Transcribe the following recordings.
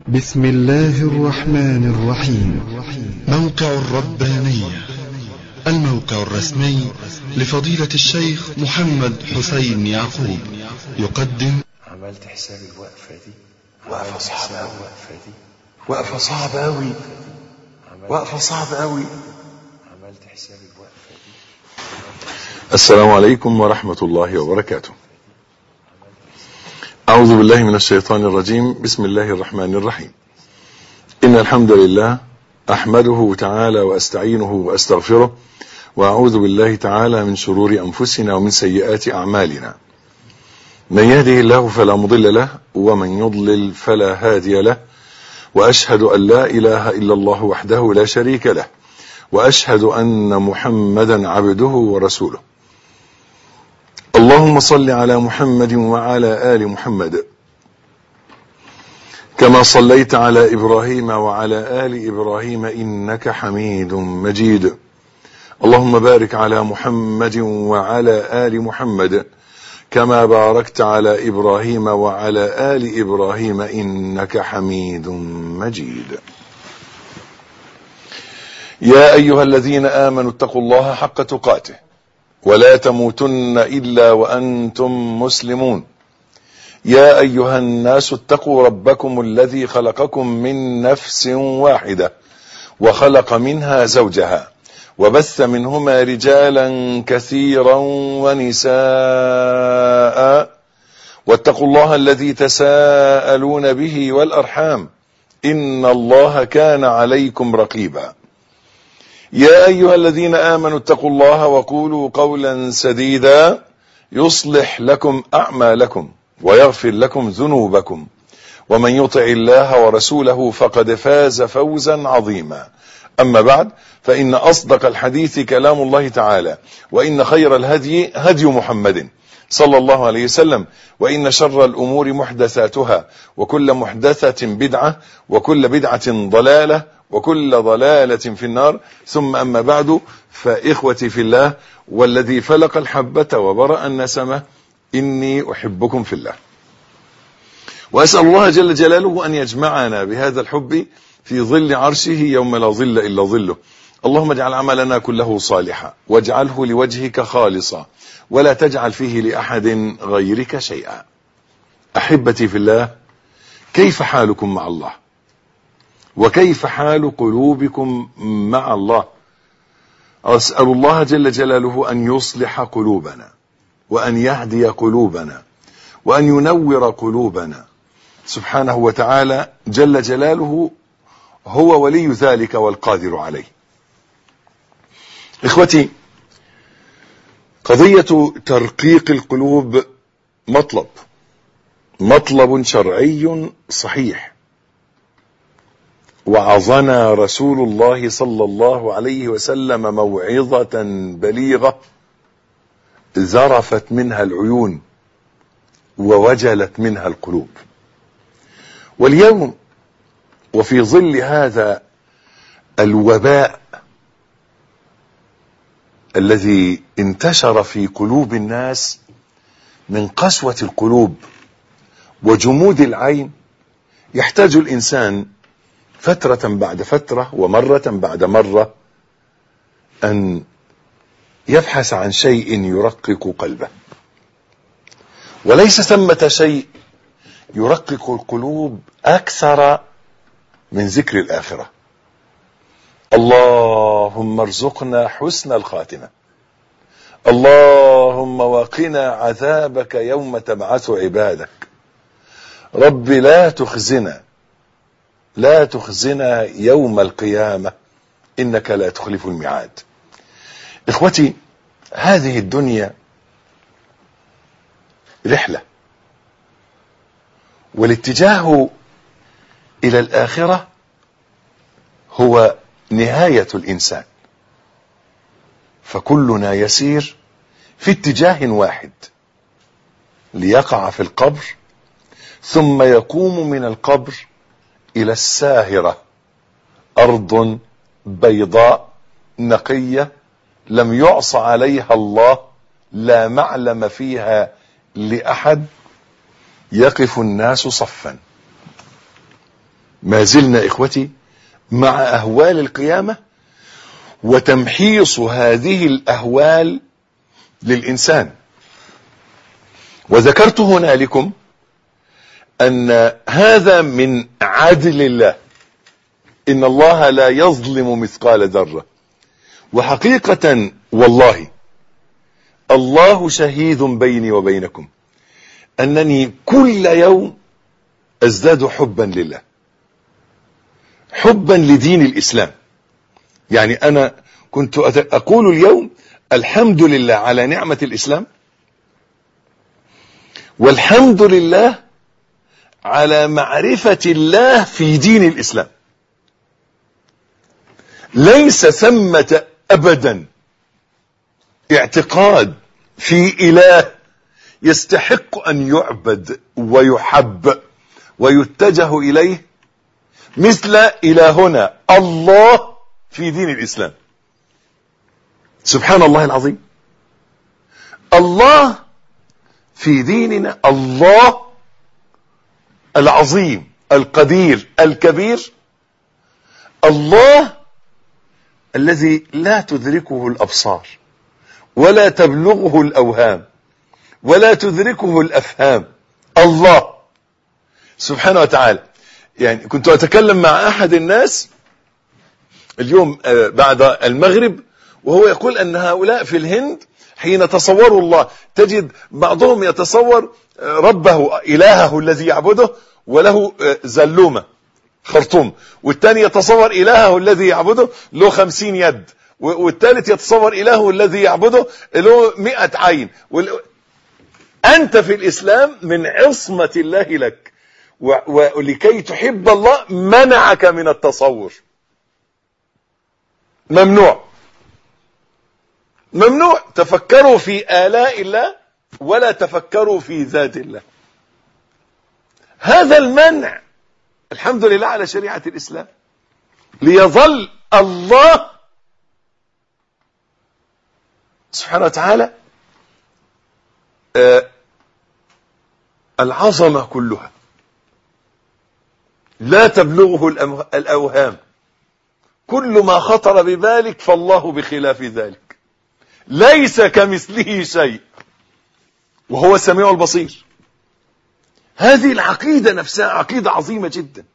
بسم الله الرحمن الرحيم موقع الربانية الموقع الرسمي لفضيلة الشيخ محمد حسين يعقوب يقدم عملت حساب الوقفة دي وقفة عملت صعبة حساب أوي. الوقفة دي وقفة صعبة أوي عملت وقفة صعبة أوي عملت حساب الوقفة دي السلام عليكم ورحمة الله وبركاته أعوذ بالله من الشيطان الرجيم بسم الله الرحمن الرحيم إن الحمد لله أحمده تعالى وأستعينه وأستغفره وأعوذ بالله تعالى من شرور أنفسنا ومن سيئات أعمالنا من يهده الله فلا مضل له ومن يضلل فلا هادي له وأشهد أن لا إله إلا الله وحده لا شريك له وأشهد أن محمدا عبده ورسوله اللهم صل على محمد وعلى آل محمد كما صليت على إبراهيم وعلى آل إبراهيم إنك حميد مجيد اللهم بارك على محمد وعلى آل محمد كما باركت على إبراهيم وعلى آل إبراهيم إنك حميد مجيد يا أيها الذين آمنوا اتقوا الله حق تقاته ولا تموتن إلا وأنتم مسلمون يا أيها الناس اتقوا ربكم الذي خلقكم من نفس واحدة وخلق منها زوجها وبث منهما رجالا كثيرا ونساء واتقوا الله الذي تساءلون به والأرحام إن الله كان عليكم رقيبا يا أيها الذين آمنوا اتقوا الله وقولوا قولا سديدا يصلح لكم أعمالكم ويغفر لكم ذنوبكم ومن يطع الله ورسوله فقد فاز فوزا عظيما أما بعد فإن أصدق الحديث كلام الله تعالى وإن خير الهدي هدي محمد صلى الله عليه وسلم وإن شر الأمور محدثاتها وكل محدثة بدعة وكل بدعة ضلالة وكل ضلالة في النار ثم أما بعد فإخوتي في الله والذي فلق الحبة وبرأ النسمة إني أحبكم في الله وأسأل الله جل جلاله أن يجمعنا بهذا الحب في ظل عرشه يوم لا ظل إلا ظله اللهم اجعل عملنا كله صالحا واجعله لوجهك خالصا ولا تجعل فيه لأحد غيرك شيئا أحبتي في الله كيف حالكم مع الله وكيف حال قلوبكم مع الله أسأل الله جل جلاله أن يصلح قلوبنا وأن يهدي قلوبنا وأن ينور قلوبنا سبحانه وتعالى جل جلاله هو ولي ذلك والقادر عليه إخوتي قضية ترقيق القلوب مطلب مطلب شرعي صحيح وعظنا رسول الله صلى الله عليه وسلم موعظة بليغة ذرفت منها العيون ووجلت منها القلوب واليوم وفي ظل هذا الوباء الذي انتشر في قلوب الناس من قسوة القلوب وجمود العين يحتاج الإنسان فترة بعد فترة ومرة بعد مرة أن يبحث عن شيء يرقق قلبه وليس ثمة شيء يرقق القلوب أكثر من ذكر الآخرة اللهم ارزقنا حسن الخاتمة اللهم وقنا عذابك يوم تبعث عبادك رب لا تخزنا لا تخزنا يوم القيامة إنك لا تخلف الميعاد إخوتي هذه الدنيا رحلة والاتجاه إلى الآخرة هو نهاية الإنسان فكلنا يسير في اتجاه واحد ليقع في القبر ثم يقوم من القبر إلى الساهرة أرض بيضاء نقية لم يعص عليها الله لا معلم فيها لأحد يقف الناس صفا ما زلنا إخوتي مع أهوال القيامة وتمحيص هذه الأهوال للإنسان وذكرت هنا لكم أن هذا من عدل الله إن الله لا يظلم مثقال ذرة وحقيقة والله الله شهيد بيني وبينكم أنني كل يوم أزداد حبا لله حبا لدين الإسلام يعني أنا كنت أقول اليوم الحمد لله على نعمة الإسلام والحمد لله على معرفة الله في دين الإسلام ليس ثمة أبدا اعتقاد في إله يستحق أن يعبد ويحب ويتجه إليه مثل إلهنا الله في دين الإسلام سبحان الله العظيم الله في ديننا الله العظيم القدير الكبير الله الذي لا تدركه الأبصار ولا تبلغه الأوهام ولا تدركه الأفهام الله سبحانه وتعالى يعني كنت أتكلم مع أحد الناس اليوم بعد المغرب وهو يقول أن هؤلاء في الهند حين تصوروا الله تجد بعضهم يتصور ربه إلهه الذي يعبده وله زلومة خرطوم والثاني يتصور إلهه الذي يعبده له خمسين يد والثالث يتصور إلهه الذي يعبده له مئة عين أنت في الإسلام من عصمة الله لك ولكي تحب الله منعك من التصور ممنوع ممنوع تفكروا في آلاء الله ولا تفكروا في ذات الله هذا المنع الحمد لله على شريعة الإسلام ليظل الله سبحانه وتعالى آه العظمة كلها لا تبلغه الأوهام كل ما خطر ببالك فالله بخلاف ذلك ليس كمثله شيء وهو السميع البصير هذه العقيدة نفسها عقيدة عظيمة جدا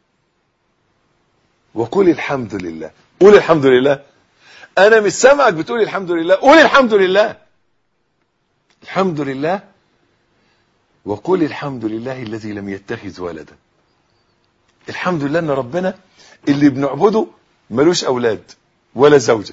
وقل الحمد لله قول الحمد لله انا مش سامعك بتقول الحمد لله قول الحمد لله الحمد لله وقل الحمد لله الذي لم يتخذ ولدا الحمد لله ان ربنا اللي بنعبده ملوش اولاد ولا زوجه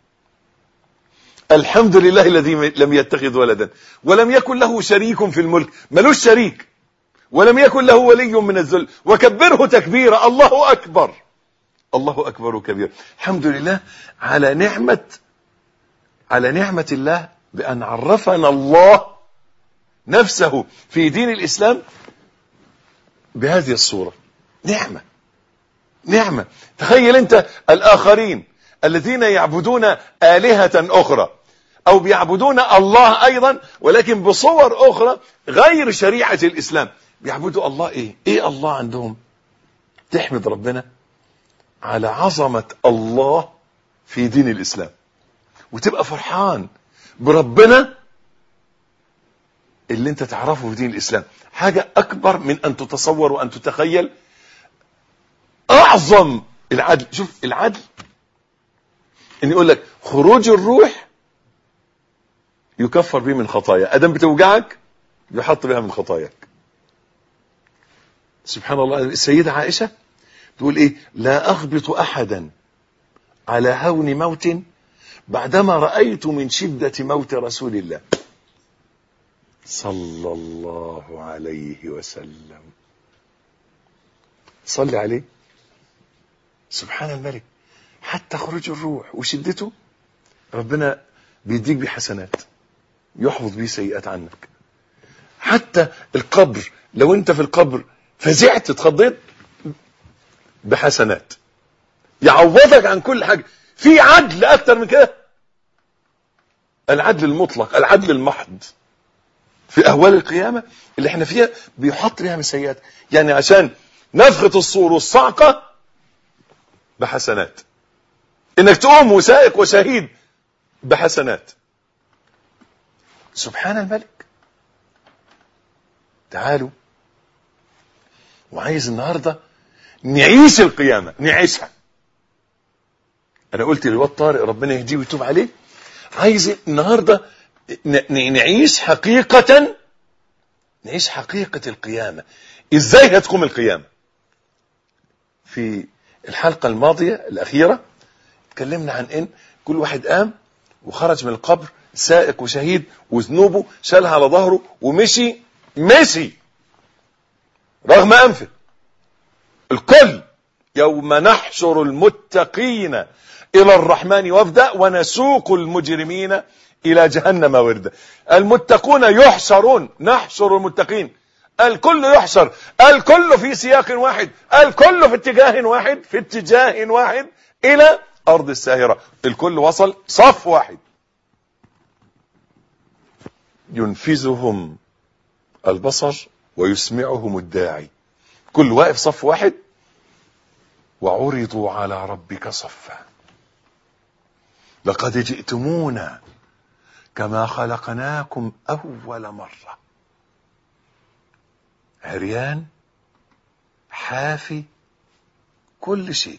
الحمد لله الذي لم يتخذ ولدا ولم يكن له شريك في الملك ملوش شريك ولم يكن له ولي من الذل وكبره تكبيرا الله اكبر الله اكبر كبير الحمد لله على نعمه على نعمه الله بان عرفنا الله نفسه في دين الاسلام بهذه الصوره نعمه نعمه تخيل انت الاخرين الذين يعبدون الهه اخرى او بيعبدون الله ايضا ولكن بصور اخرى غير شريعه الاسلام بيعبدوا الله ايه ايه الله عندهم تحمد ربنا على عظمه الله في دين الاسلام وتبقى فرحان بربنا اللي انت تعرفه في دين الاسلام حاجه اكبر من ان تتصور وان تتخيل اعظم العدل شوف العدل ان يقول لك خروج الروح يكفر به من خطايا ادم بتوجعك يحط بها من خطاياك سبحان الله السيدة عائشة تقول ايه لا اغبط احدا على هون موت بعدما رأيت من شدة موت رسول الله صلى الله عليه وسلم صلي عليه سبحان الملك حتى خروج الروح وشدته ربنا بيديك بحسنات يحفظ بيه سيئات عنك حتى القبر لو انت في القبر فزعت اتخضيت بحسنات يعوضك عن كل حاجة في عدل اكتر من كده العدل المطلق العدل المحض في اهوال القيامة اللي احنا فيها بيحط بيها من سيئات يعني عشان نفخة الصور والصعقة بحسنات انك تقوم وسائق وشهيد بحسنات سبحان الملك تعالوا وعايز النهارده نعيش القيامه نعيشها انا قلت للواد طارق ربنا يهديه ويتوب عليه عايز النهارده ن- ن- نعيش حقيقه نعيش حقيقه القيامه ازاي هتقوم القيامه في الحلقه الماضيه الاخيره اتكلمنا عن ان كل واحد قام وخرج من القبر سائق وشهيد وذنوبه شالها على ظهره ومشي مشي رغم انفه الكل يوم نحشر المتقين الى الرحمن وفدا ونسوق المجرمين الى جهنم وردا المتقون يحشرون نحشر المتقين الكل يحشر الكل في سياق واحد الكل في اتجاه واحد في اتجاه واحد الى ارض الساهره الكل وصل صف واحد ينفذهم البصر ويسمعهم الداعي كل واقف صف واحد وعرضوا على ربك صفا لقد جئتمونا كما خلقناكم اول مره عريان حافي كل شيء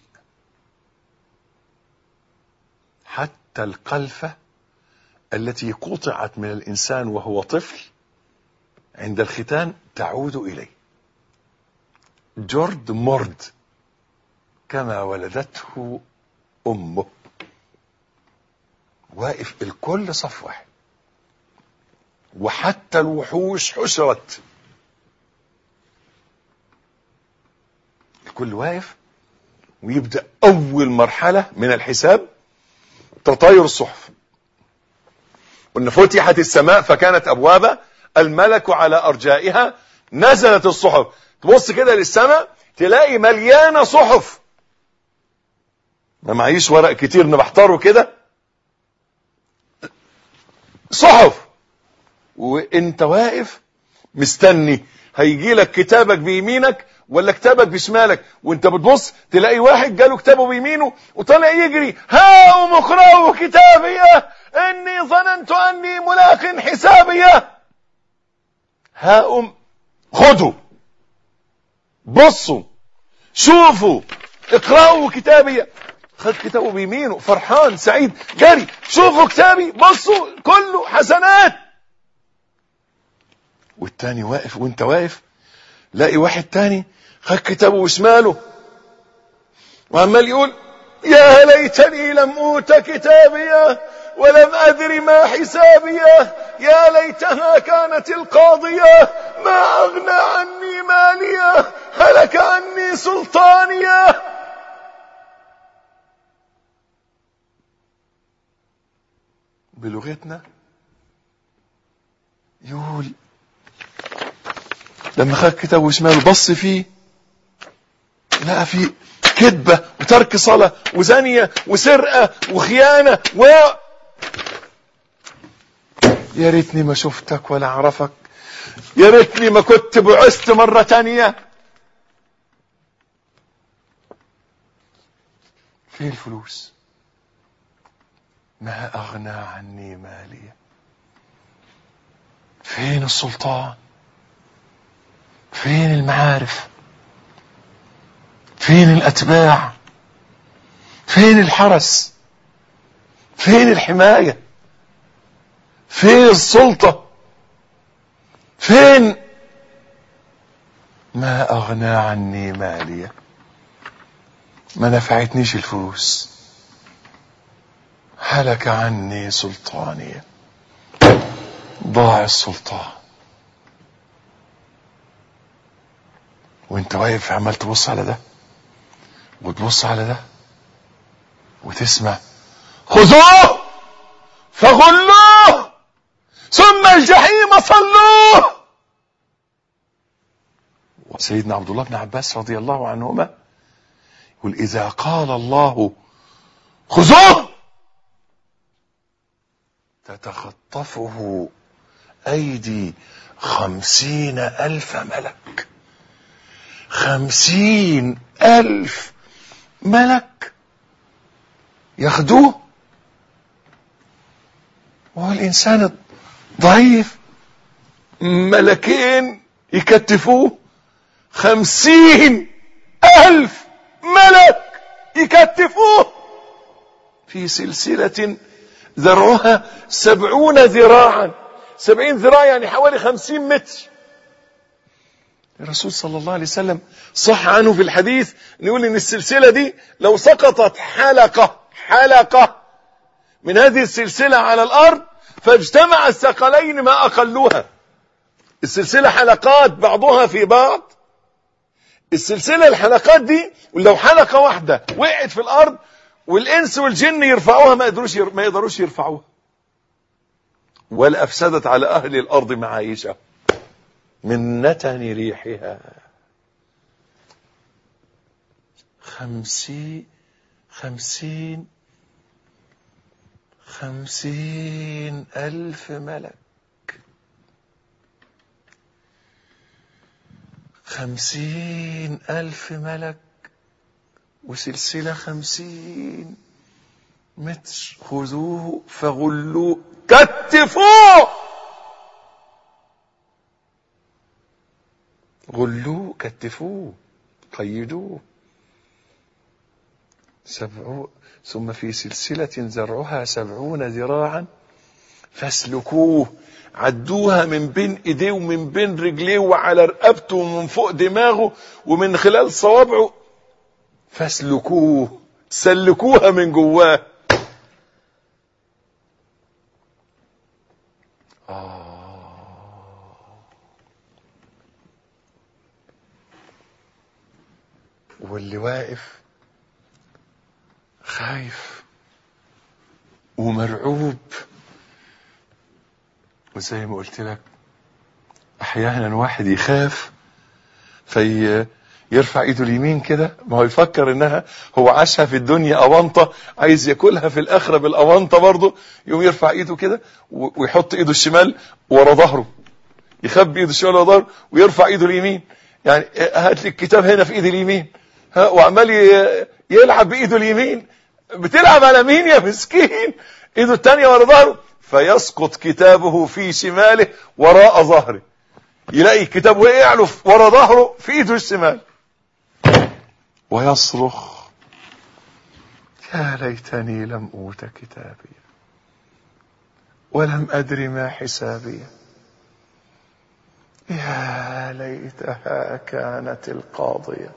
حتى القلفه التي قطعت من الانسان وهو طفل عند الختان تعود اليه جرد مرد كما ولدته امه واقف الكل صف واحد وحتى الوحوش حشرت الكل واقف ويبدا اول مرحله من الحساب تطاير الصحف قلنا فتحت السماء فكانت ابوابا الملك على ارجائها نزلت الصحف تبص كده للسماء تلاقي مليانه صحف ما معيش ورق كتير انا بحتاره كده صحف وانت واقف مستني هيجي لك كتابك بيمينك ولا كتابك بشمالك وانت بتبص تلاقي واحد جاله كتابه بيمينه وطالع يجري هاؤم اقرأوا كتابيه اني ظننت اني ملاق حسابيه هاؤم خدوا بصوا شوفوا اقرأوا كتابي خد كتابه بيمينه فرحان سعيد جري شوفوا كتابي بصوا كله حسنات والتاني واقف وانت واقف لاقي واحد تاني خد كتابه بشماله وعمال يقول يا ليتني لم اوت كتابيه ولم ادر ما حسابيه يا ليتها كانت القاضيه ما اغنى عني ماليه هلك عني سلطانيه بلغتنا يقول لما خد كتابه شماله بص فيه لقى فيه كذبة وترك صلاة وزانية وسرقة وخيانة و يا ريتني ما شفتك ولا اعرفك يا ريتني ما كنت بعثت مرة تانية فين الفلوس ما اغنى عني مالية فين السلطان فين المعارف فين الاتباع فين الحرس فين الحمايه فين السلطه فين ما اغنى عني ماليه ما نفعتنيش الفلوس هلك عني سلطاني ضاع السلطان وانت واقف عمال تبص على ده وتبص على ده وتسمع خذوه فغلوه ثم الجحيم صلوه وسيدنا عبد الله بن عباس رضي الله عنهما يقول إذا قال الله خذوه تتخطفه أيدي خمسين ألف ملك خمسين ألف ملك ياخدوه وهو الإنسان ضعيف ملكين يكتفوه خمسين ألف ملك يكتفوه في سلسلة ذرعها سبعون ذراعا سبعين ذراع يعني حوالي خمسين متر الرسول صلى الله عليه وسلم صح عنه في الحديث نقول ان السلسلة دي لو سقطت حلقة حلقة من هذه السلسلة على الارض فاجتمع الثقلين ما اقلوها السلسلة حلقات بعضها في بعض السلسلة الحلقات دي لو حلقة واحدة وقعت في الارض والانس والجن يرفعوها ما يقدروش ير... ما يقدروش يرفعوها ولا افسدت على اهل الارض معايشها من نتن ريحها خمسين خمسين خمسين ألف ملك خمسين ألف ملك وسلسلة خمسين متر خذوه فغلوه كتفوه غلوه كتفوه قيدوه سبعو ثم في سلسلة زرعها سبعون ذراعا فاسلكوه عدوها من بين ايديه ومن بين رجليه وعلى رقبته ومن فوق دماغه ومن خلال صوابعه فاسلكوه سلكوها من جواه واللي واقف خايف ومرعوب وزي ما قلت لك احيانا واحد يخاف في يرفع ايده اليمين كده ما هو يفكر انها هو عاشها في الدنيا اونطه عايز ياكلها في الاخره بالاونطه برضه يقوم يرفع ايده كده ويحط ايده الشمال ورا ظهره يخبي ايده الشمال ورا ظهره ويرفع ايده اليمين يعني هات لي الكتاب هنا في ايدي اليمين ها وعمال يلعب بايده اليمين بتلعب على مين يا مسكين ايده الثانيه ورا ظهره فيسقط كتابه في شماله وراء ظهره يلاقي الكتاب وقع له ورا ظهره في ايده الشمال ويصرخ يا ليتني لم اوت كتابي ولم ادر ما حسابي يا ليتها كانت القاضيه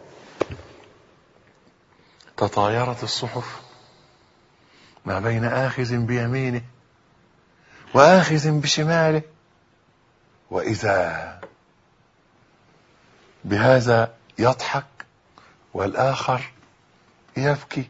تطايرت الصحف ما بين آخذ بيمينه وآخذ بشماله وإذا بهذا يضحك والآخر يبكي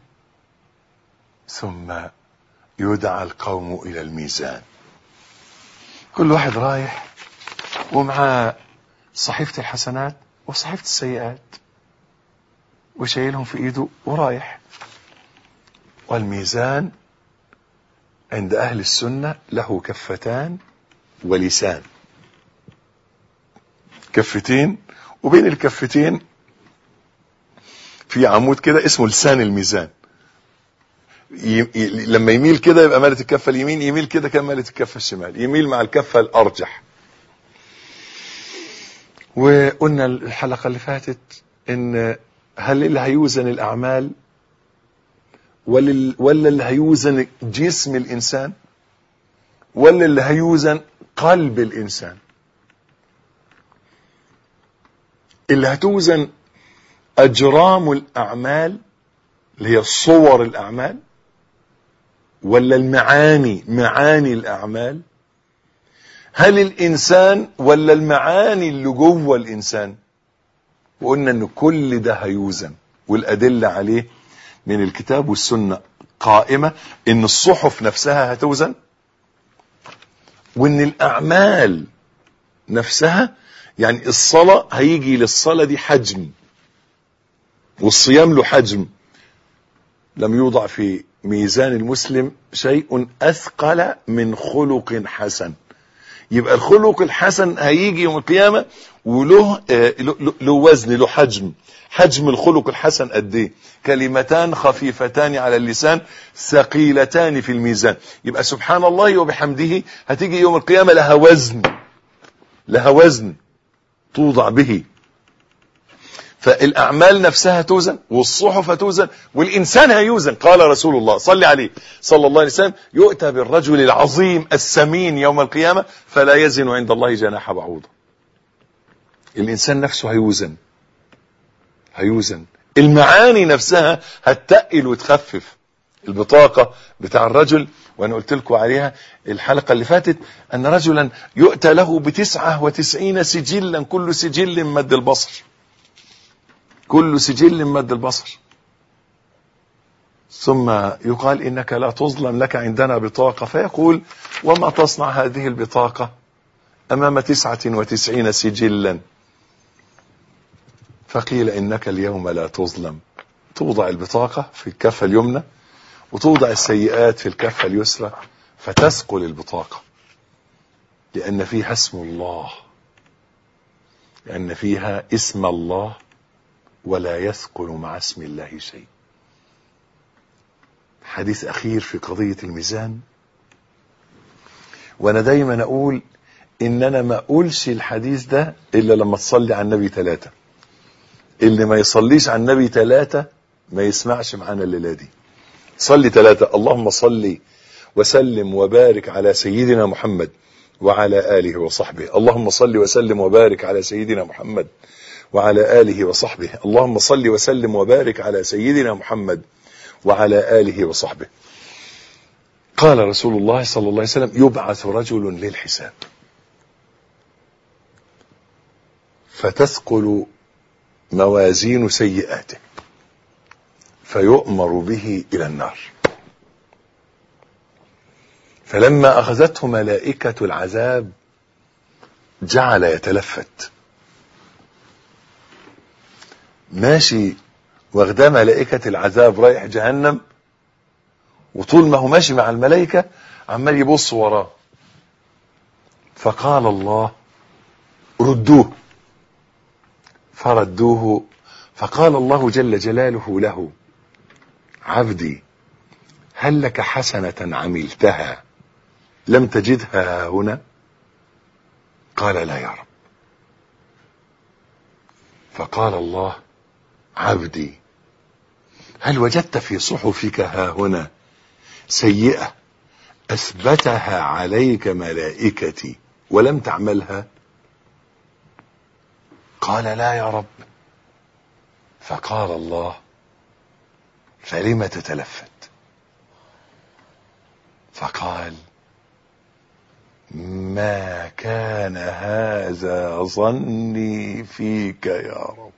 ثم يدعى القوم إلى الميزان كل واحد رايح ومعاه صحيفة الحسنات وصحيفة السيئات وشايلهم في ايده ورايح والميزان عند اهل السنه له كفتان ولسان كفتين وبين الكفتين في عمود كده اسمه لسان الميزان ي... ي... لما يميل كده يبقى مالت الكفه اليمين يميل كده كان مالت الكفه الشمال يميل مع الكفه الارجح وقلنا الحلقه اللي فاتت ان هل اللي هيوزن الأعمال ولا ولا اللي هيوزن جسم الإنسان ولا اللي هيوزن قلب الإنسان اللي هتوزن أجرام الأعمال اللي هي صور الأعمال ولا المعاني معاني الأعمال هل الإنسان ولا المعاني اللي جوه الإنسان وقلنا ان كل ده هيوزن والادله عليه من الكتاب والسنه قائمه ان الصحف نفسها هتوزن وان الاعمال نفسها يعني الصلاه هيجي للصلاه دي حجم والصيام له حجم لم يوضع في ميزان المسلم شيء اثقل من خلق حسن يبقى الخلق الحسن هيجي يوم القيامة وله آه، له- له- له وزن له حجم حجم الخلق الحسن قد ايه كلمتان خفيفتان على اللسان ثقيلتان في الميزان يبقى سبحان الله وبحمده هتيجي يوم القيامة لها وزن لها وزن توضع به فالاعمال نفسها توزن والصحف توزن والانسان هيوزن قال رسول الله صلى عليه صلى الله عليه وسلم يؤتى بالرجل العظيم السمين يوم القيامه فلا يزن عند الله جناح بعوضه الانسان نفسه هيوزن هيوزن المعاني نفسها هتتقل وتخفف البطاقة بتاع الرجل وانا قلت لكم عليها الحلقة اللي فاتت ان رجلا يؤتى له بتسعة وتسعين سجلا كل سجل مد البصر كل سجل مد البصر ثم يقال انك لا تظلم لك عندنا بطاقة فيقول وما تصنع هذه البطاقة امام تسعة وتسعين سجلا فقيل انك اليوم لا تظلم توضع البطاقة في الكفة اليمنى وتوضع السيئات في الكفة اليسرى فتثقل البطاقة لأن فيها اسم الله لأن فيها اسم الله ولا يثقل مع اسم الله شيء حديث أخير في قضية الميزان وأنا دايما أقول إن أنا ما أقولش الحديث ده إلا لما تصلي على النبي ثلاثة اللي ما يصليش على النبي ثلاثة ما يسمعش معانا الليلة دي صلي ثلاثة اللهم صل وسلم وبارك على سيدنا محمد وعلى آله وصحبه اللهم صل وسلم وبارك على سيدنا محمد وعلى آله وصحبه اللهم صل وسلم وبارك على سيدنا محمد وعلى آله وصحبه قال رسول الله صلى الله عليه وسلم يبعث رجل للحساب فتثقل موازين سيئاته فيؤمر به إلى النار فلما أخذته ملائكة العذاب جعل يتلفت ماشي واخداه ملائكة العذاب رايح جهنم وطول ما هو ماشي مع الملائكة عمال يبص وراه فقال الله ردوه فردوه فقال الله جل جلاله له عبدي هل لك حسنة عملتها لم تجدها هنا قال لا يا رب فقال الله عبدي هل وجدت في صحفك ها هنا سيئة أثبتها عليك ملائكتي ولم تعملها قال لا يا رب فقال الله فلم تتلفت فقال ما كان هذا ظني فيك يا رب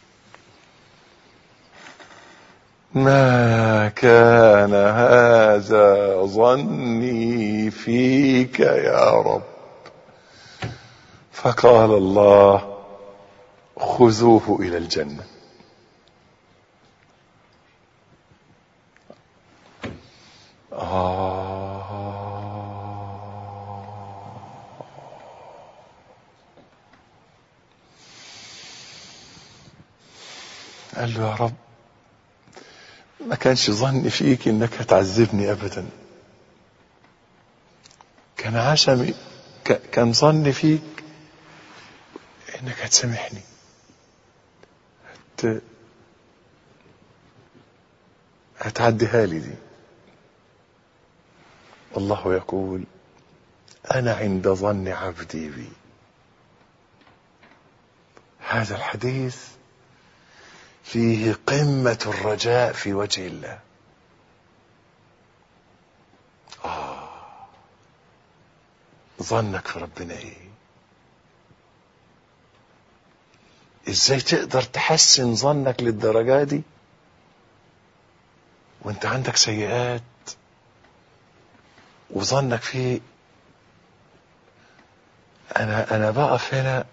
ما كان هذا ظني فيك يا رب فقال الله خذوه الى الجنه آه قال له يا رب ما كانش ظني فيك انك هتعذبني ابدا كان عشمي ك- كان ظني فيك انك هتسامحني هت... هتعديها لي دي الله يقول انا عند ظن عبدي بي هذا الحديث فيه قمة الرجاء في وجه الله آه ظنك في ربنا ايه ازاي تقدر تحسن ظنك للدرجة دي وانت عندك سيئات وظنك فيه انا انا بقف هنا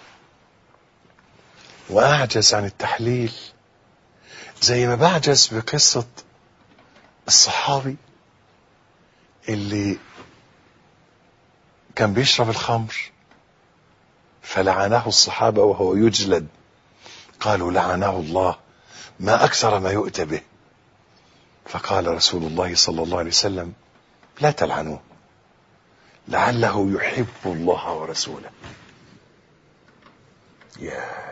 واعجز عن التحليل زي ما بعجز بقصة الصحابي اللي كان بيشرب الخمر فلعنه الصحابة وهو يجلد قالوا لعنه الله ما أكثر ما يؤتى به فقال رسول الله صلى الله عليه وسلم لا تلعنوه لعله يحب الله ورسوله يا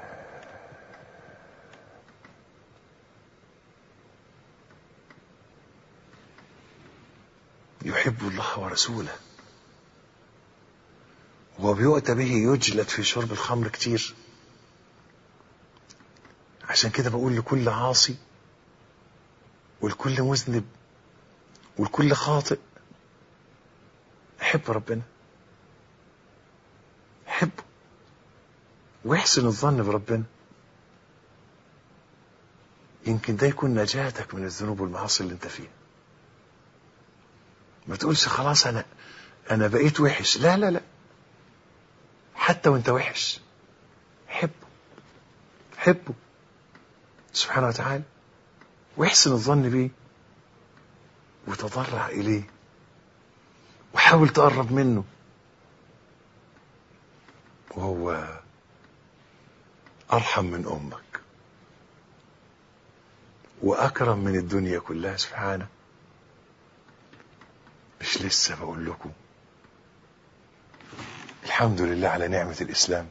يحب الله ورسوله وبيؤتى به يجلد في شرب الخمر كتير عشان كده بقول لكل عاصي والكل مذنب والكل خاطئ حب ربنا حبه واحسن الظن بربنا يمكن ده يكون نجاتك من الذنوب والمعاصي اللي انت فيها ما تقولش خلاص انا انا بقيت وحش لا لا لا حتى وانت وحش حبه حبه سبحانه وتعالى واحسن الظن بيه وتضرع اليه وحاول تقرب منه وهو ارحم من امك واكرم من الدنيا كلها سبحانه مش لسه بقول لكم الحمد لله على نعمة الإسلام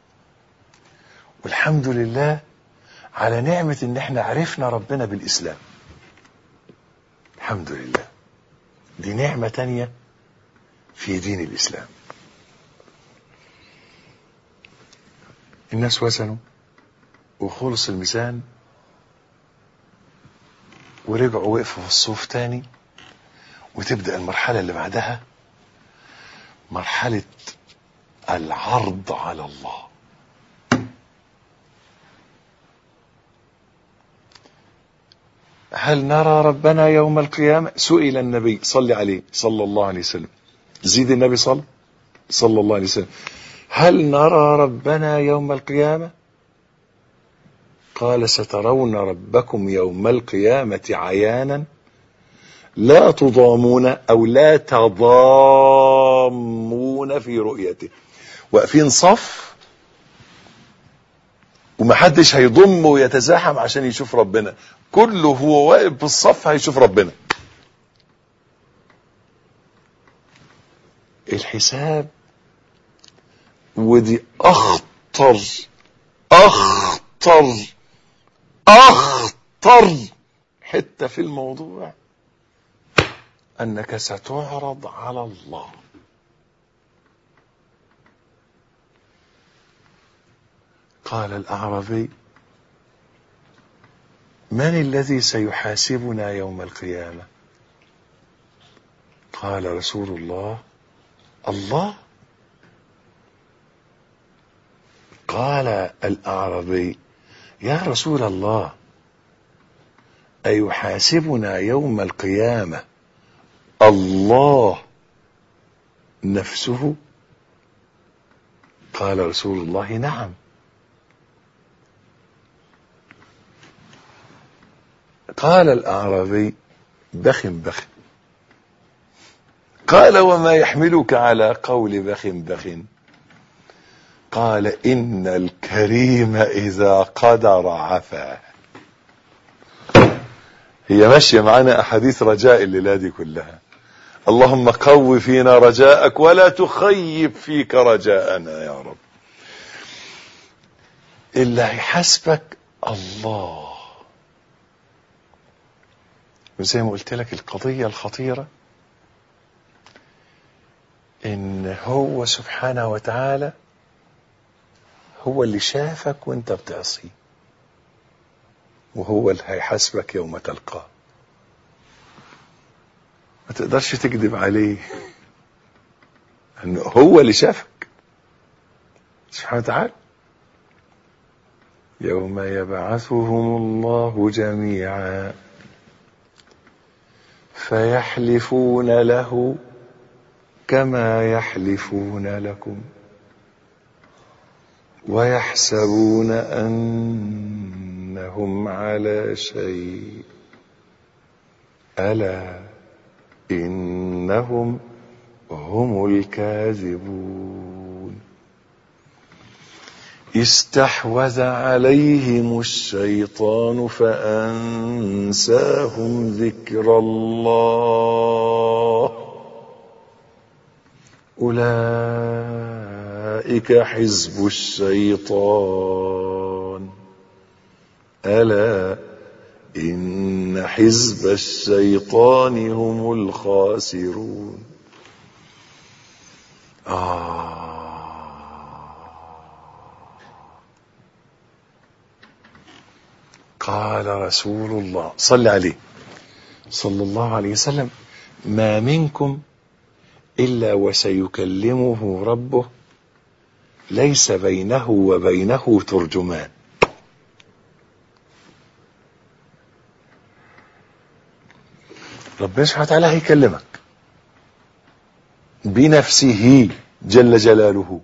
والحمد لله على نعمة إن إحنا عرفنا ربنا بالإسلام الحمد لله دي نعمة تانية في دين الإسلام الناس وزنوا وخلص الميزان ورجعوا وقفوا في الصوف تاني وتبدأ المرحلة اللي بعدها مرحلة العرض على الله هل نرى ربنا يوم القيامة سئل النبي صلى عليه صلى الله عليه وسلم زيد النبي صلى صلى الله عليه وسلم هل نرى ربنا يوم القيامة قال سترون ربكم يوم القيامة عيانا لا تضامون او لا تضامون في رؤيته واقفين صف ومحدش هيضم ويتزاحم عشان يشوف ربنا كله هو واقف في الصف هيشوف ربنا الحساب ودي اخطر اخطر اخطر حته في الموضوع انك ستعرض على الله قال الاعرابي من الذي سيحاسبنا يوم القيامه قال رسول الله الله قال الاعرابي يا رسول الله ايحاسبنا يوم القيامه الله نفسه قال رسول الله نعم قال الاعرابي بخ بخ قال وما يحملك على قول بخ بخ قال ان الكريم اذا قدر عفا هي ماشيه معانا احاديث رجاء الليله دي كلها اللهم قو فينا رجاءك ولا تخيب فيك رجاءنا يا رب اللي هيحاسبك الله وزي ما قلت لك القضية الخطيرة ان هو سبحانه وتعالى هو اللي شافك وانت بتعصيه وهو اللي هيحاسبك يوم تلقاه ما تقدرش تكذب عليه انه هو اللي شافك سبحانه وتعالى يوم يبعثهم الله جميعا فيحلفون له كما يحلفون لكم ويحسبون انهم على شيء الا انهم هم الكاذبون استحوذ عليهم الشيطان فأنساهم ذكر الله أولئك حزب الشيطان ألا إن حزب الشيطان هم الخاسرون قال رسول الله صل عليه صلى الله عليه وسلم ما منكم إلا وسيكلمه ربه ليس بينه وبينه ترجمان ربنا سبحانه وتعالى هيكلمك بنفسه جل جلاله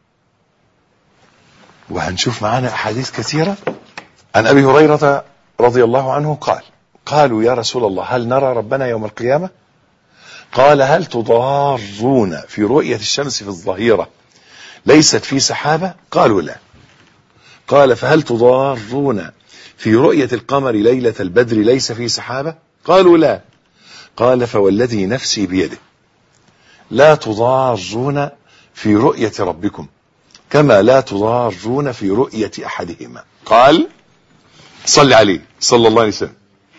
وهنشوف معانا أحاديث كثيرة عن أبي هريرة رضي الله عنه قال قالوا يا رسول الله هل نرى ربنا يوم القيامة قال هل تضارون في رؤية الشمس في الظهيرة ليست في سحابة قالوا لا قال فهل تضارون في رؤية القمر ليلة البدر ليس في سحابة قالوا لا قال فوالذي نفسي بيده لا تضارون في رؤية ربكم كما لا تضارون في رؤية أحدهما قال صل عليه صلى الله عليه وسلم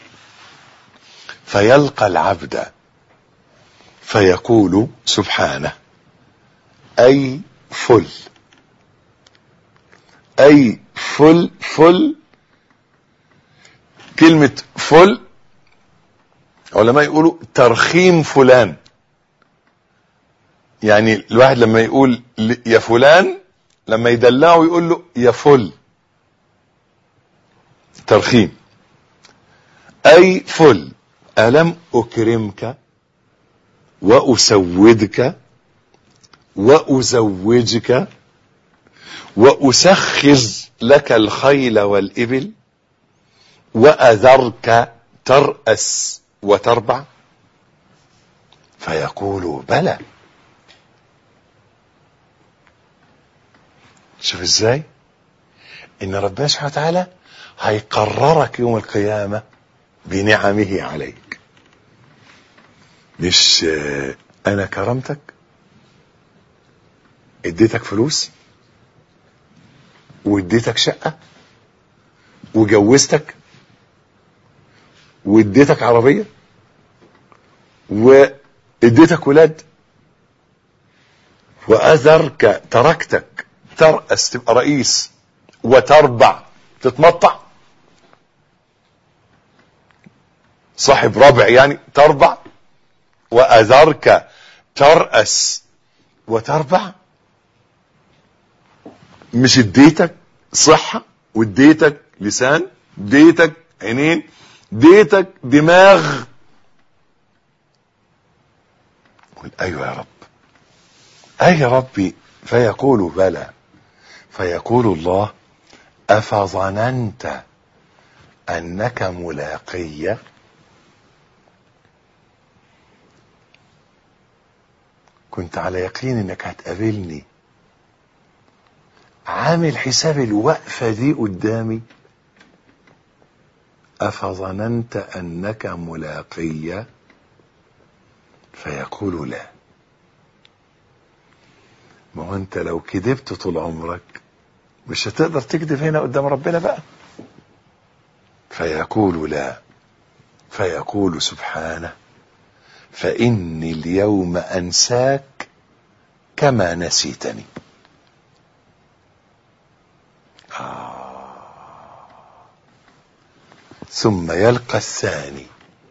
فيلقى العبد فيقول سبحانه أي فل أي فل فل كلمة فل علماء يقولوا ترخيم فلان يعني الواحد لما يقول يا فلان لما يدلعه يقول له يا فل ترخيم أي فل ألم أكرمك وأسودك وأزوجك وأسخر لك الخيل والإبل وأذرك ترأس وتربع فيقول بلى شوف ازاي ان ربنا سبحانه وتعالى هيقررك يوم القيامة بنعمه عليك مش آه، انا كرمتك اديتك فلوس واديتك شقة وجوزتك واديتك عربية واديتك ولاد واذرك تركتك ترأس تبقى رئيس وتربع تتمطع صاحب ربع يعني تربع وأذرك ترأس وتربع مش اديتك صحة واديتك لسان اديتك عينين اديتك دماغ قل ايوه يا رب اي يا ربي فيقول بلى فيقول الله افظننت انك ملاقي كنت على يقين انك هتقابلني عامل حساب الوقفه دي قدامي افظننت انك ملاقي فيقول لا ما هو انت لو كذبت طول عمرك مش هتقدر تكذب هنا قدام ربنا بقى فيقول لا فيقول سبحانه فإني اليوم أنساك كما نسيتني آه. ثم يلقى الثاني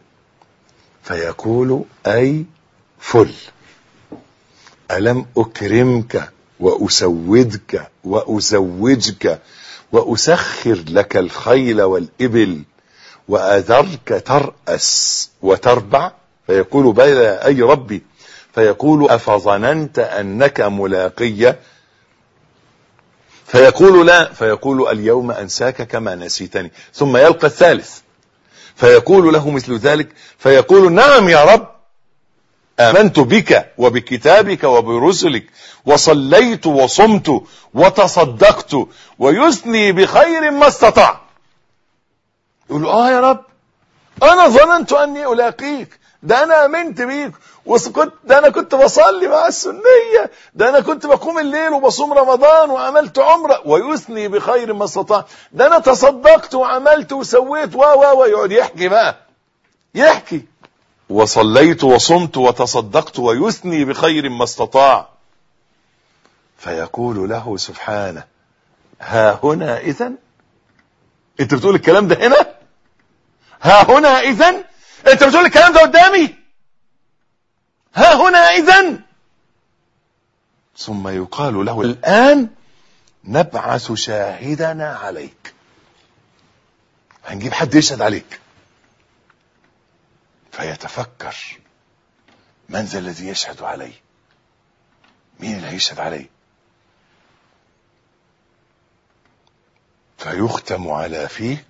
فيقول أي فل ألم أكرمك وأسودك وأزوجك وأسخر لك الخيل والإبل وأذرك ترأس وتربع فيقول بلى أي ربي فيقول أفظننت أنك ملاقي فيقول لا فيقول اليوم أنساك كما نسيتني ثم يلقى الثالث فيقول له مثل ذلك فيقول نعم يا رب آمنت بك وبكتابك وبرسلك وصليت وصمت وتصدقت ويثني بخير ما استطاع يقول له اه يا رب انا ظننت اني الاقيك ده انا امنت بيك وكنت ده انا كنت بصلي مع السنيه ده انا كنت بقوم الليل وبصوم رمضان وعملت عمره ويثني بخير ما استطاع ده انا تصدقت وعملت وسويت و و و يقعد يحكي بقى يحكي وصليت وصمت وتصدقت ويثني بخير ما استطاع فيقول له سبحانه ها هنا اذا انت بتقول الكلام ده هنا ها هنا اذا انت بتقول الكلام ده قدامي ها هنا اذا ثم يقال له الان نبعث شاهدنا عليك هنجيب حد يشهد عليك فيتفكر من ذا الذي يشهد علي مين اللي هيشهد علي فيختم على فيه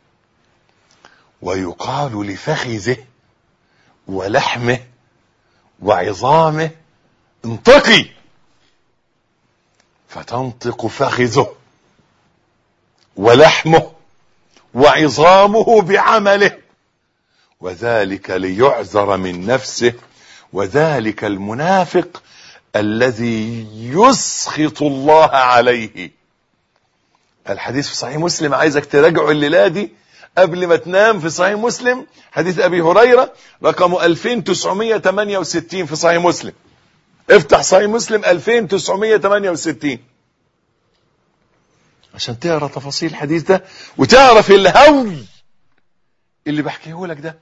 ويقال لفخذه ولحمه وعظامه انطقي فتنطق فخذه ولحمه وعظامه بعمله وذلك ليعذر من نفسه وذلك المنافق الذي يسخط الله عليه الحديث في صحيح مسلم عايزك تراجعه الليله دي قبل ما تنام في صحيح مسلم حديث ابي هريره رقمه 2968 في صحيح مسلم افتح صحيح مسلم 2968 عشان تقرا تفاصيل الحديث ده وتعرف الهول اللي بحكيه لك ده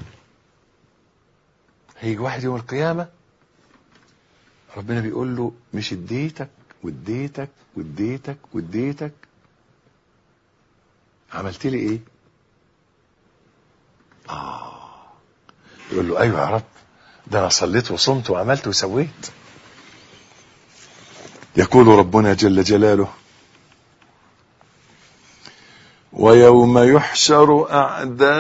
هيجي واحد يوم القيامه ربنا بيقول له مش اديتك واديتك واديتك واديتك عملت لي ايه اه يقول له ايوه يا رب ده انا صليت وصمت وعملت وسويت يقول ربنا جل جلاله ويوم يحشر اعداء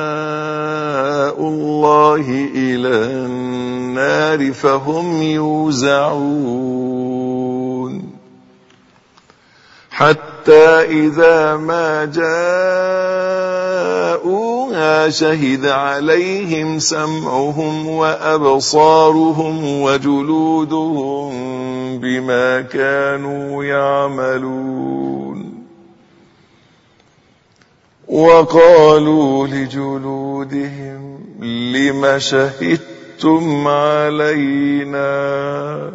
الله الى النار فهم يوزعون حتى اذا ما جاءوها شهد عليهم سمعهم وابصارهم وجلودهم بما كانوا يعملون وقالوا لجلودهم لم شهدتم علينا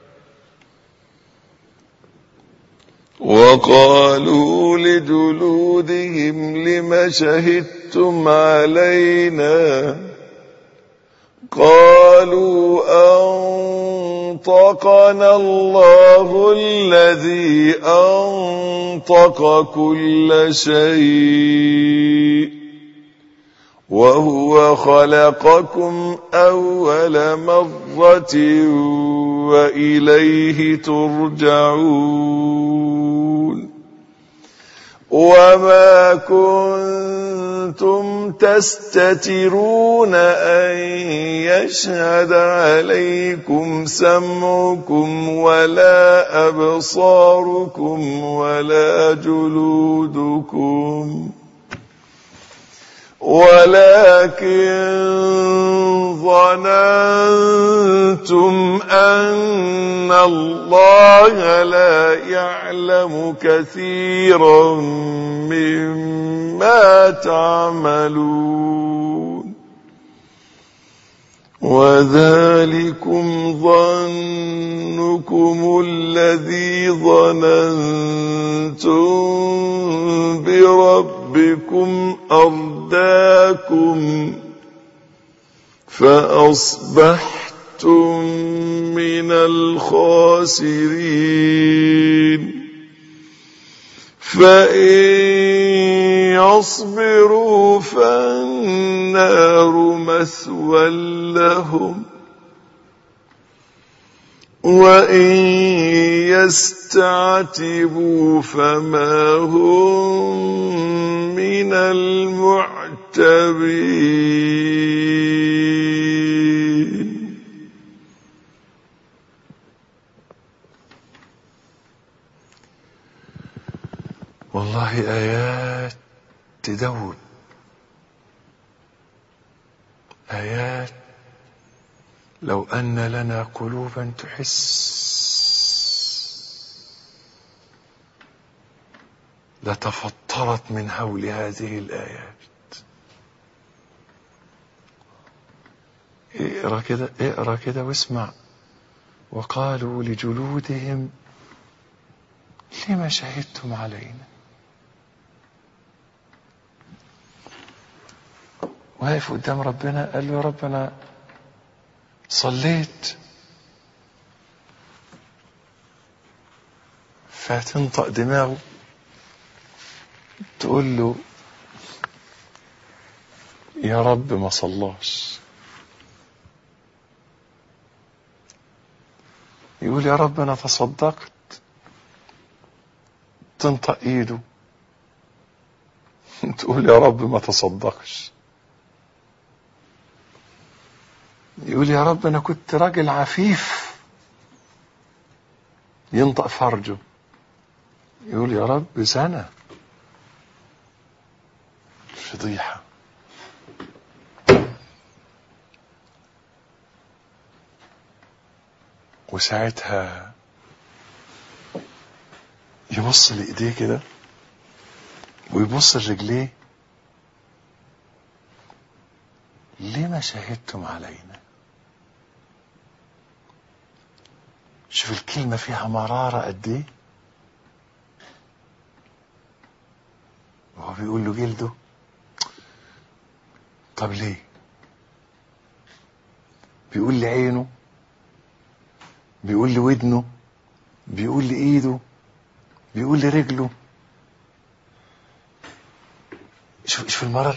وقالوا لجلودهم لم شهدتم علينا قالوا أنطقنا الله الذي أنطق كل شيء وهو خلقكم أول مرة وإليه ترجعون وما كنتم تستترون أن يشهد عليكم سمعكم ولا أبصاركم ولا جلودكم ولكن ظننتم أن الله لا يعلم كثيرا مما تعملون وذلكم ظنكم الذي ظننتم بربكم أرداكم فأصبحتم من الخاسرين فإن يصبروا فالنار مثوى لهم وإن يستعتبوا فما هم من المعتبين والله آيات تدوب آيات لو أن لنا قلوبا تحس لتفطرت من هول هذه الآيات اقرا كده اقرا كده واسمع وقالوا لجلودهم لما شهدتم علينا واقف قدام ربنا قال له يا رب انا صليت فتنطق دماغه تقول له يا رب ما صلاش يقول يا رب انا تصدقت تنطق ايده تقول يا رب ما تصدقش يقول يا رب انا كنت راجل عفيف ينطق فرجه يقول يا رب سنة فضيحة وساعتها يبص لإيديه كده ويبص لرجليه لما شهدتم علينا شوف الكلمة فيها مرارة قد ايه وهو بيقول له جلده طب ليه بيقول لي عينه بيقول لي ودنه بيقول لي ايده بيقول لي رجله شوف شوف المرر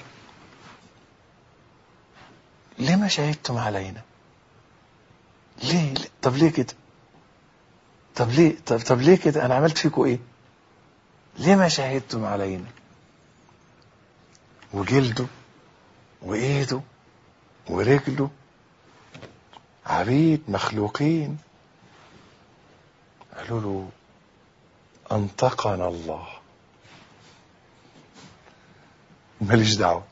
ليه ما شهدتم علينا ليه, ليه؟ طب ليه كده طب ليه طب, طب ليه كده انا عملت فيكم ايه ليه ما شهدتم علينا وجلده وايده ورجله عبيد مخلوقين قالوا له انطقنا الله ماليش دعوه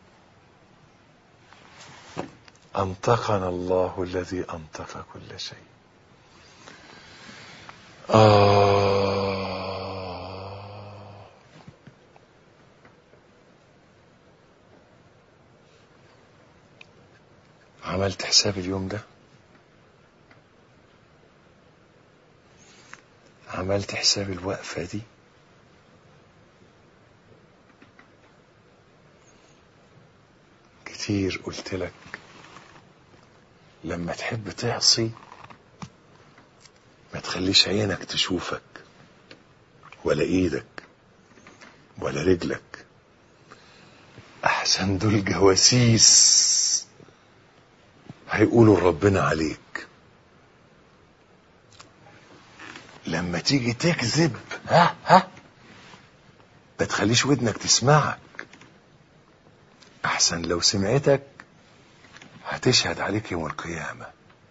انطقنا الله الذي انطق كل شيء آه عملت حساب اليوم ده عملت حساب الوقفة دي كتير قلت لك لما تحب تعصي ما تخليش عينك تشوفك ولا ايدك ولا رجلك احسن دول جواسيس هيقولوا ربنا عليك لما تيجي تكذب ها ها ما تخليش ودنك تسمعك احسن لو سمعتك هتشهد عليك يوم القيامة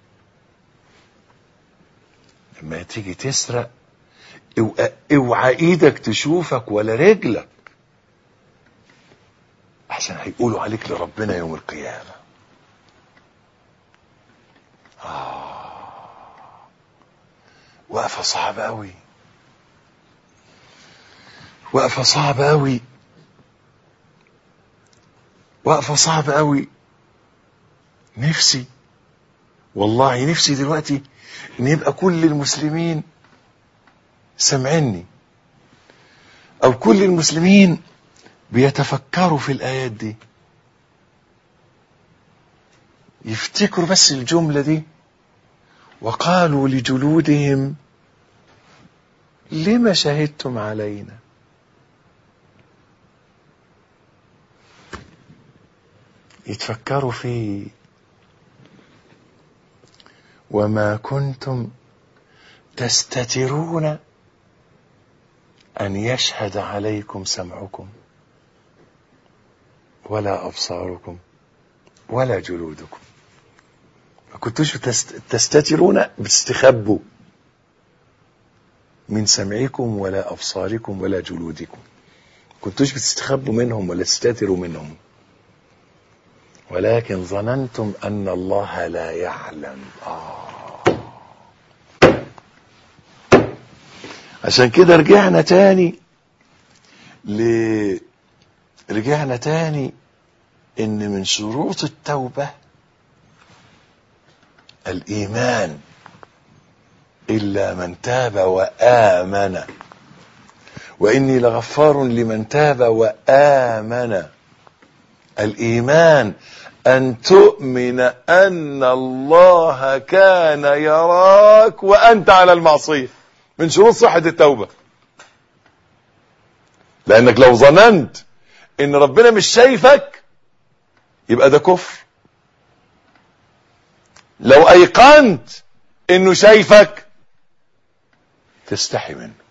لما تيجي تسرق اوعى- اوعى ايدك تشوفك ولا رجلك احسن هيقولوا عليك لربنا يوم القيامة وقفة صعبة أوي وقفة صعبة أوي وقفة صعبة أوي نفسي والله نفسي دلوقتي ان يبقى كل المسلمين سمعني او كل المسلمين بيتفكروا في الايات دي يفتكروا بس الجملة دي وقالوا لجلودهم لما شهدتم علينا يتفكروا في وما كنتم تستترون ان يشهد عليكم سمعكم ولا ابصاركم ولا جلودكم ما كنتوش تست- تستترون بتستخبوا من سمعكم ولا أبصاركم ولا جلودكم كنتوش بتستخبوا منهم ولا تستتروا منهم ولكن ظننتم ان الله لا يعلم آه. عشان كده رجعنا تاني ل رجعنا تاني ان من شروط التوبة الايمان الا من تاب وامن واني لغفار لمن تاب وامن الايمان ان تؤمن ان الله كان يراك وانت على المعصيه من شروط صحه التوبه لانك لو ظننت ان ربنا مش شايفك يبقى ده كفر لو ايقنت انه شايفك تستحي منه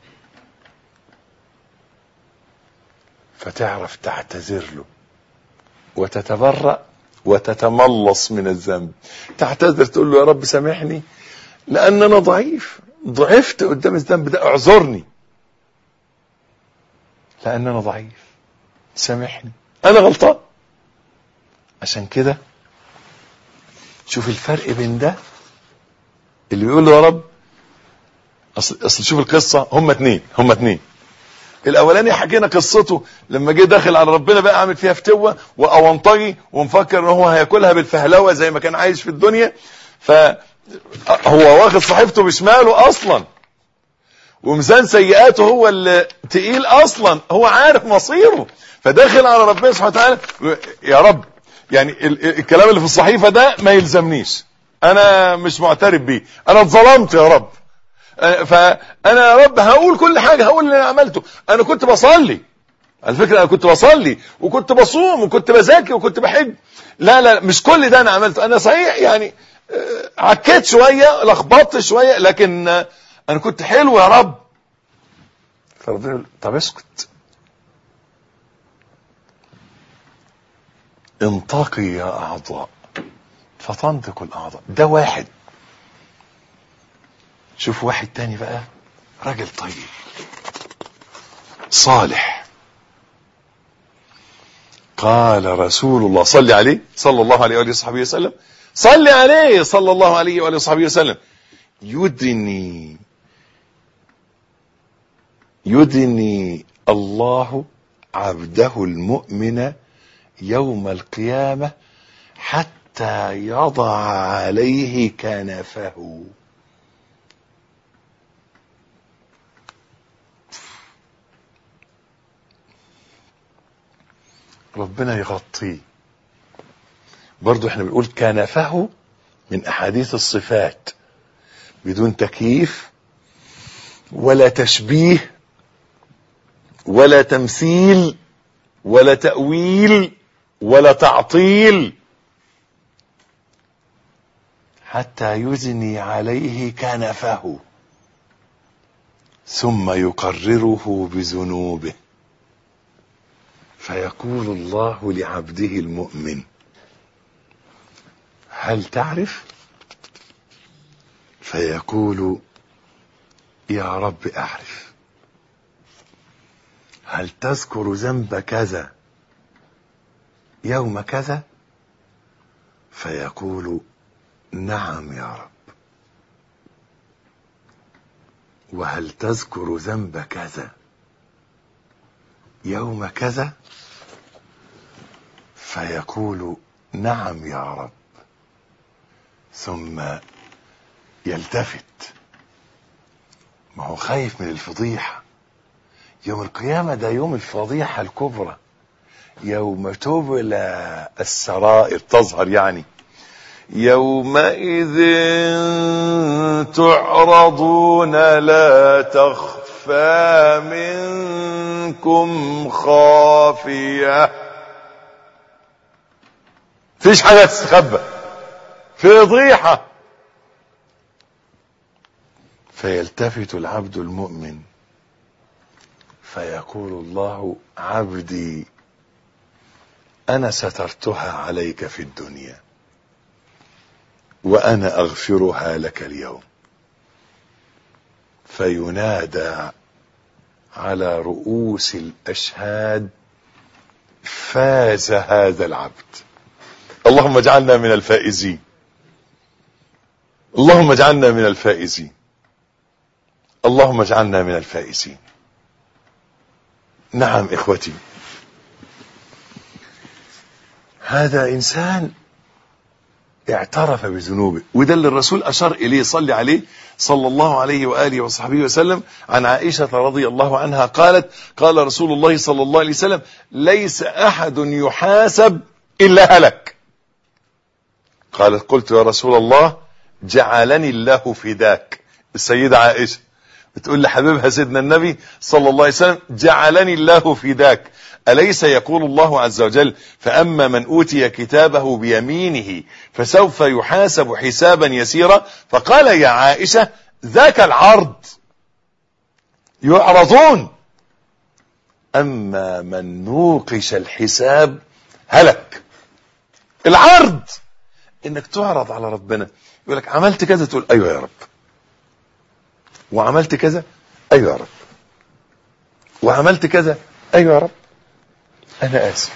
فتعرف تعتذر له وتتبرأ وتتملص من الذنب تعتذر تقول له يا رب سامحني لان انا ضعيف ضعفت قدام الذنب ده اعذرني لان انا ضعيف سامحني انا غلطان عشان كده شوف الفرق بين ده اللي بيقول له يا رب اصل اصل شوف القصه هم اتنين هم اتنين الاولاني حكينا قصته لما جه داخل على ربنا بقى عامل فيها فتوه واونطجي ومفكر ان هو هياكلها بالفهلوه زي ما كان عايش في الدنيا فهو واخد صحيفته بشماله اصلا وميزان سيئاته هو اللي تقيل اصلا هو عارف مصيره فداخل على ربنا سبحانه وتعالى يا رب يعني ال- ال- الكلام اللي في الصحيفه ده ما يلزمنيش انا مش معترف بيه انا اتظلمت يا رب آه، فانا يا رب هقول كل حاجه هقول اللي انا عملته انا كنت بصلي على فكره انا كنت بصلي وكنت بصوم وكنت بذاكر وكنت بحج لا لا مش كل ده انا عملته انا صحيح يعني آه، عكيت شويه لخبطت شويه لكن آه، انا كنت حلو يا رب فربنا يقول طب اسكت انطقي يا اعضاء فتنطق الاعضاء ده واحد شوف واحد تاني بقى راجل طيب صالح قال رسول الله صلي عليه صلى الله عليه وآله وصحبه وسلم صلي عليه صلى الله عليه وآله وصحبه وسلم يدني يدني الله عبده المؤمن يوم القيامة حتى يضع عليه كنفه ربنا يغطيه برضو احنا بنقول كنفه من احاديث الصفات بدون تكييف ولا تشبيه ولا تمثيل ولا تأويل ولا تعطيل حتى يزني عليه كنفه ثم يقرره بذنوبه فيقول الله لعبده المؤمن هل تعرف فيقول يا رب اعرف هل تذكر ذنب كذا يوم كذا فيقول نعم يا رب وهل تذكر ذنب كذا يوم كذا فيقول نعم يا رب ثم يلتفت ما هو خايف من الفضيحة يوم القيامة ده يوم الفضيحة الكبرى يوم تبلى السرائر تظهر يعني يومئذ تعرضون لا تخفى منكم خافية فيش حاجة تستخبى فضيحة فيلتفت العبد المؤمن فيقول الله عبدي انا سترتها عليك في الدنيا وانا اغفرها لك اليوم فينادى على رؤوس الاشهاد فاز هذا العبد اللهم اجعلنا من الفائزين اللهم اجعلنا من الفائزين اللهم اجعلنا من الفائزين نعم اخوتي هذا انسان اعترف بذنوبه وده اللي الرسول اشار اليه صلى عليه صلى الله عليه واله وصحبه وسلم عن عائشه رضي الله عنها قالت قال رسول الله صلى الله عليه وسلم ليس احد يحاسب الا هلك قالت قلت يا رسول الله جعلني الله فداك السيده عائشه بتقول لحبيبها سيدنا النبي صلى الله عليه وسلم جعلني الله فداك أليس يقول الله عز وجل فأما من أوتي كتابه بيمينه فسوف يحاسب حسابا يسيرا فقال يا عائشة ذاك العرض يعرضون أما من نوقش الحساب هلك العرض انك تعرض على ربنا يقول لك عملت كذا تقول ايوه يا رب وعملت كذا ايوه يا رب وعملت كذا ايوه يا رب انا اسف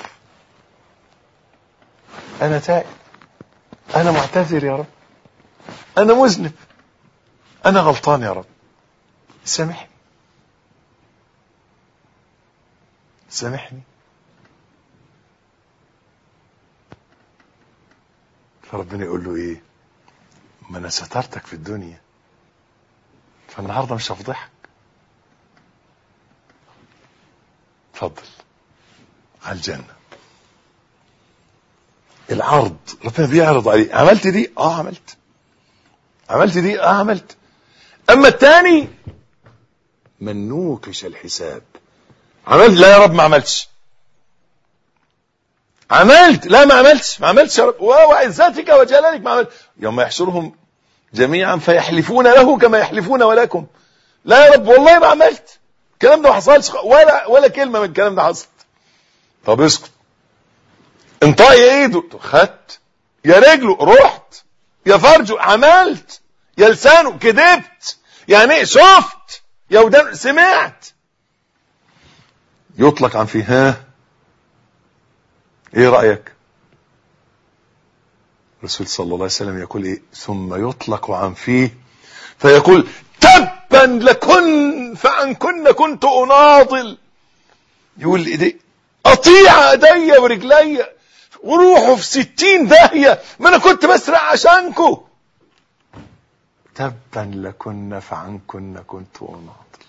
انا تائب انا معتذر يا رب انا مذنب انا غلطان يا رب سامحني سامحني فربنا يقول له ايه ما انا سترتك في الدنيا فالنهارده مش هفضحك اتفضل على الجنة العرض ربنا بيعرض عليه عملت دي اه عملت عملت دي اه عملت اما الثاني من نوقش الحساب عملت لا يا رب ما عملتش عملت لا ما عملتش ما عملتش يا رب وعزتك وجلالك ما عملت يوم يحشرهم جميعا فيحلفون له كما يحلفون ولكم لا يا رب والله ما عملت الكلام ده ما حصلش ولا ولا كلمه من الكلام ده حصلت طب اسكت انطق يا ايده خدت يا رجله رحت يا فرجه عملت يا لسانه كذبت يعني ايه شفت يا ودان سمعت يطلق عن فيه ها ايه رايك الرسول صلى الله عليه وسلم يقول ايه ثم يطلق عن فيه فيقول تبا لكن فعن كن كنت اناضل يقول ايدي اطيع ايديا ورجليا وروحوا في ستين داهية ما انا كنت بسرق عشانكو تبا لكن فعنكن كنت اناضل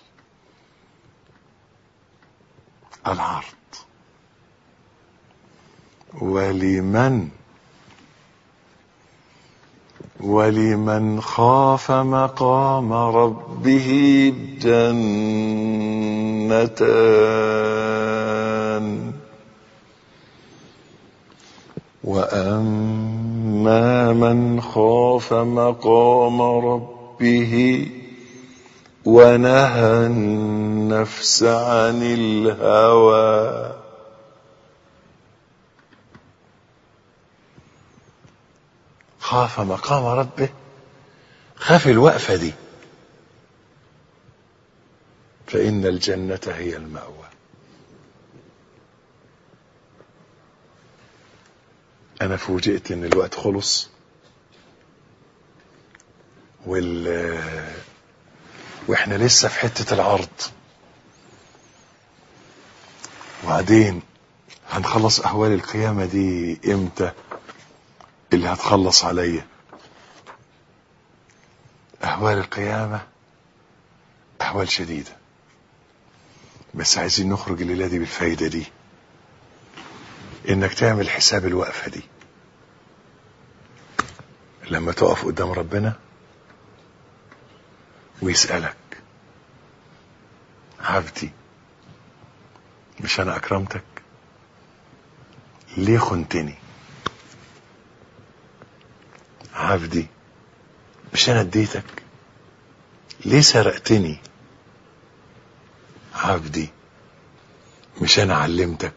العرض ولمن ولمن خاف مقام ربه جنتان واما من خاف مقام ربه ونهى النفس عن الهوى خاف مقام ربه خاف الوقفة دي فإن الجنة هي المأوى أنا فوجئت إن الوقت خلص وال وإحنا لسه في حتة العرض وبعدين هنخلص أهوال القيامة دي إمتى؟ اللي هتخلص عليا اهوال القيامة اهوال شديدة بس عايزين نخرج الليلة دي بالفايدة دي انك تعمل حساب الوقفة دي لما تقف قدام ربنا ويسألك عبدي مش انا اكرمتك ليه خنتني عبدي مش انا اديتك ليه سرقتني عبدي مش انا علمتك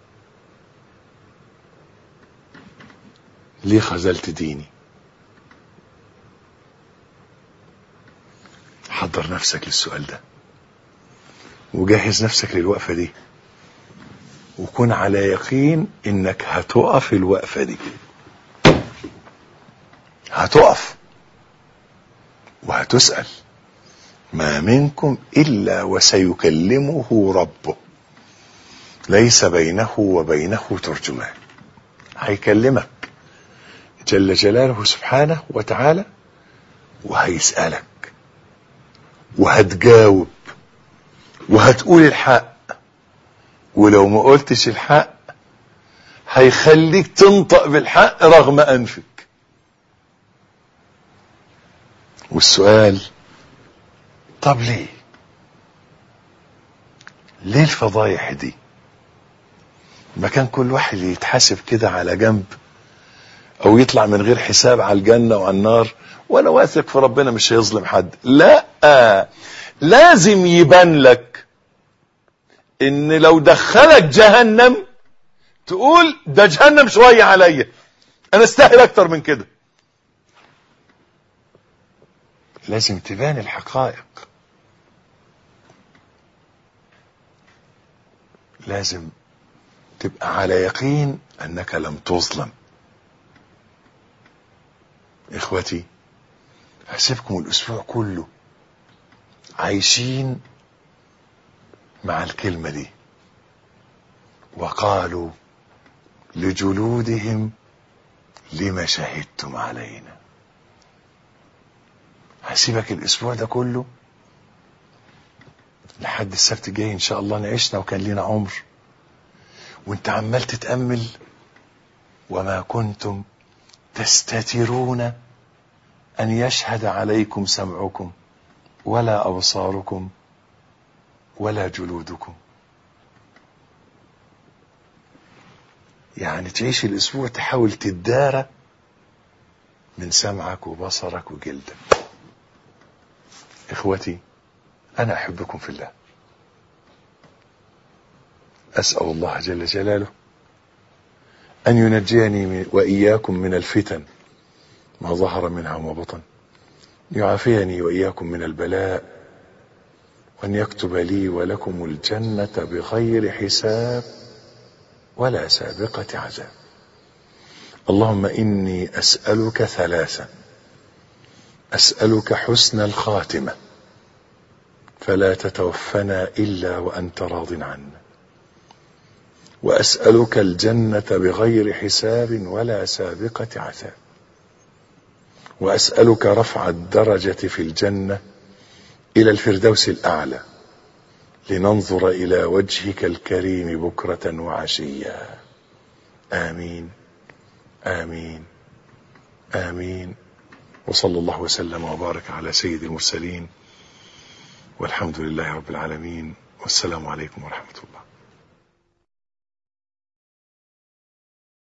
ليه خذلت ديني حضر نفسك للسؤال ده وجهز نفسك للوقفة دي وكن على يقين انك هتقف الوقفة دي هتقف وهتسأل ما منكم إلا وسيكلمه ربه ليس بينه وبينه ترجمان هيكلمك جل جلاله سبحانه وتعالى وهيسألك وهتجاوب وهتقول الحق ولو ما قلتش الحق هيخليك تنطق بالحق رغم أنفك والسؤال طب ليه ليه الفضايح دي ما كان كل واحد يتحاسب كده على جنب او يطلع من غير حساب على الجنة وعلى النار وانا واثق في ربنا مش هيظلم حد لا لازم يبان لك ان لو دخلك جهنم تقول ده جهنم شوية عليا انا استاهل اكتر من كده لازم تبان الحقائق لازم تبقى على يقين انك لم تظلم اخوتي هسيبكم الاسبوع كله عايشين مع الكلمة دي وقالوا لجلودهم لما شهدتم علينا هسيبك الاسبوع ده كله لحد السبت الجاي ان شاء الله نعيشنا وكان لينا عمر وانت عمال تتأمل وما كنتم تستترون ان يشهد عليكم سمعكم ولا ابصاركم ولا جلودكم يعني تعيش الاسبوع تحاول تدارى من سمعك وبصرك وجلدك اخوتي انا احبكم في الله اسال الله جل جلاله ان ينجيني واياكم من الفتن ما ظهر منها وما بطن يعافيني واياكم من البلاء وان يكتب لي ولكم الجنه بغير حساب ولا سابقه عذاب اللهم اني اسالك ثلاثا اسالك حسن الخاتمه فلا تتوفنا الا وانت راض عنا واسالك الجنه بغير حساب ولا سابقه عذاب واسالك رفع الدرجه في الجنه الى الفردوس الاعلى لننظر الى وجهك الكريم بكره وعشيا امين امين امين وصلى الله وسلم وبارك على سيد المرسلين والحمد لله رب العالمين والسلام عليكم ورحمه الله